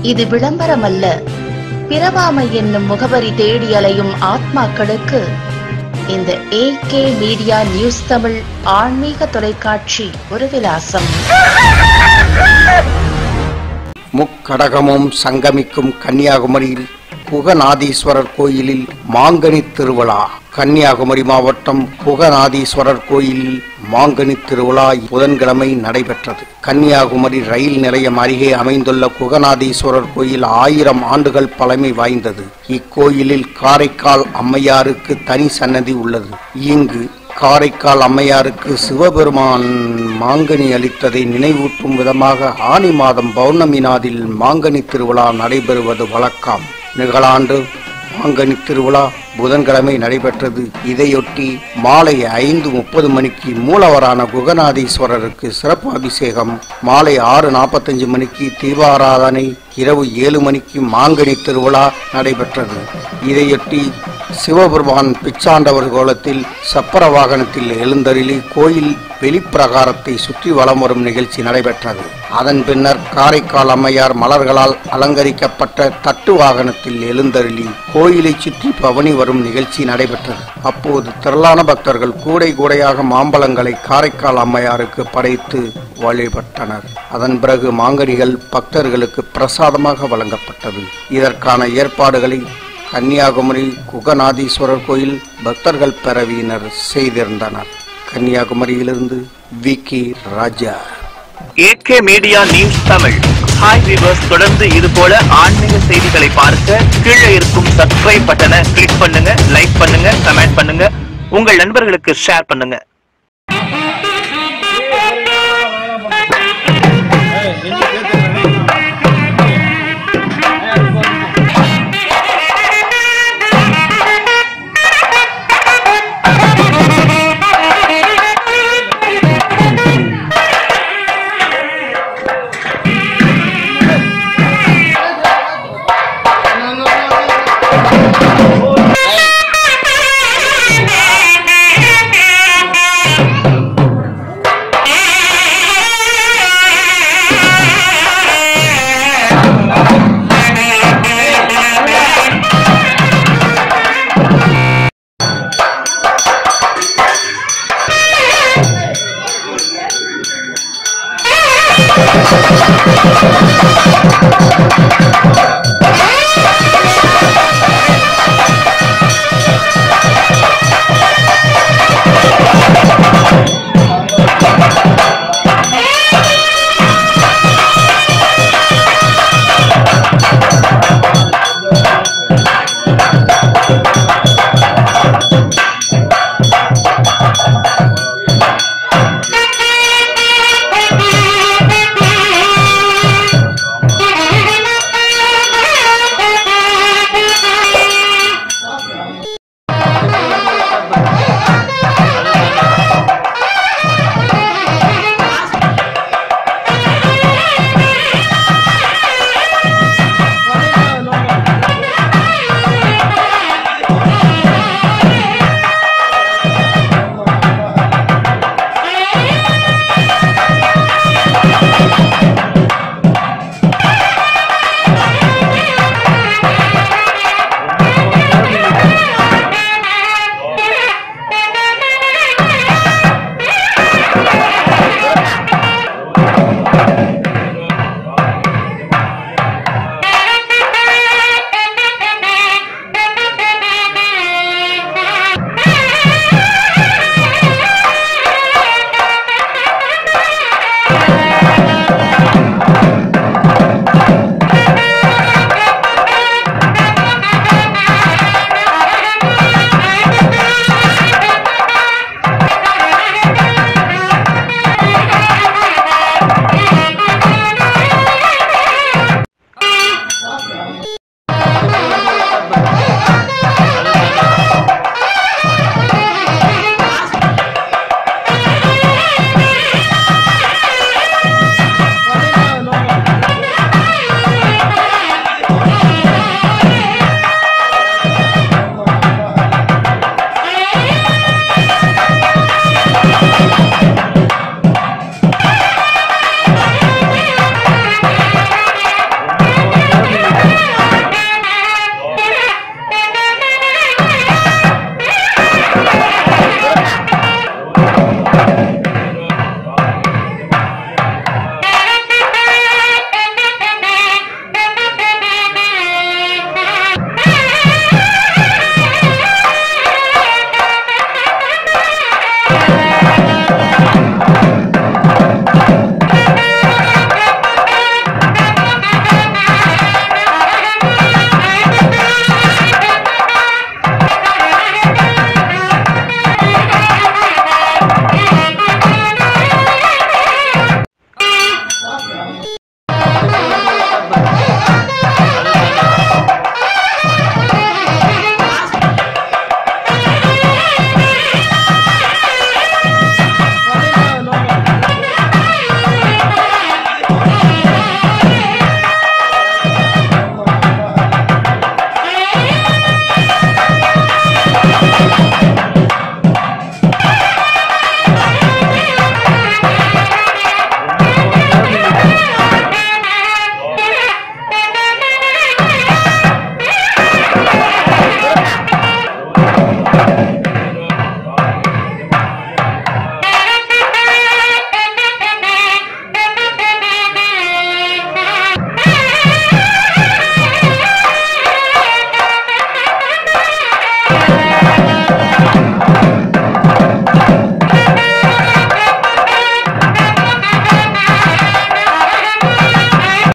இது விளம்பரமல்ல பிரவாமை என்னும் முகவரி தேடி அலையும் ஆத்மாக்களுக்கு இந்த ஏகே மீடியா நியூஸ் தமிழ் ஆன்மீக தொலைக்காட்சி ஒரு விலாசம் முக்கடகமும் சங்கமிக்கும் கன்னியாகுமரியில் குகநாதீஸ்வரர் கோயிலில் மாங்கனி திருவிழா கன்னியாகுமரி மாவட்டம் குகநாதீஸ்வரர் கோயிலில் மாங்கனி திருவிழா புதன்கிழமை நடைபெற்றது கன்னியாகுமரி ரயில் நிலையம் அருகே அமைந்துள்ள குகநாதீஸ்வரர் கோயில் ஆயிரம் ஆண்டுகள் பழமை வாய்ந்தது இக்கோயிலில் காரைக்கால் அம்மையாருக்கு தனி சன்னதி உள்ளது இங்கு காரைக்கால் அம்மையாருக்கு சிவபெருமான் மாங்கனி அளித்ததை நினைவூட்டும் விதமாக ஆனி மாதம் பௌர்ணமி நாளில் மாங்கனி திருவிழா நடைபெறுவது வழக்கம் நிகழாண்டு மாங்கனி திருவிழா புதன்கிழமை நடைபெற்றது இதையொட்டி மாலை ஐந்து முப்பது மணிக்கு மூலவரான குகநாதீஸ்வரருக்கு சிறப்பு அபிஷேகம் மாலை ஆறு நாற்பத்தஞ்சு மணிக்கு தீபாராதனை இரவு ஏழு மணிக்கு மாங்கனி திருவிழா நடைபெற்றது இதையொட்டி சிவபெருமான் பிச்சாண்டவர் கோலத்தில் சப்பர வாகனத்தில் எழுந்தருளி கோயில் வெளிப்பிரகாரத்தை சுற்றி வலம் வரும் நிகழ்ச்சி நடைபெற்றது அதன் பின்னர் காரைக்கால் அம்மையார் மலர்களால் அலங்கரிக்கப்பட்ட தட்டு வாகனத்தில் எழுந்தருளி கோயிலை சுற்றி பவனி வரும் நிகழ்ச்சி நடைபெற்றது அப்போது திரளான பக்தர்கள் கூடை கூடையாக மாம்பழங்களை காரைக்கால் அம்மையாருக்கு படைத்து வழிபட்டனர் அதன் பிறகு மாங்கனிகள் பக்தர்களுக்கு பிரசாதமாக வழங்கப்பட்டது இதற்கான ஏற்பாடுகளை கன்னியாகுமரி குகநாதீஸ்வரர் கோயில் பக்தர்கள் பேரவையினர் செய்திருந்தனர் கன்னியாகுமரியிலிருந்து V K Raja AK media news Tamil hi viewers தொடர்ந்து இது போல ஆன்மீக செய்திகளை பார்க்க கீழே இருக்கும் சப்ஸ்கிரைப் பட்டனை கிளிக் பண்ணுங்க லைக் பண்ணுங்க கமெண்ட் பண்ணுங்க உங்கள் நண்பர்களுக்கு ஷேர் பண்ணுங்க Thank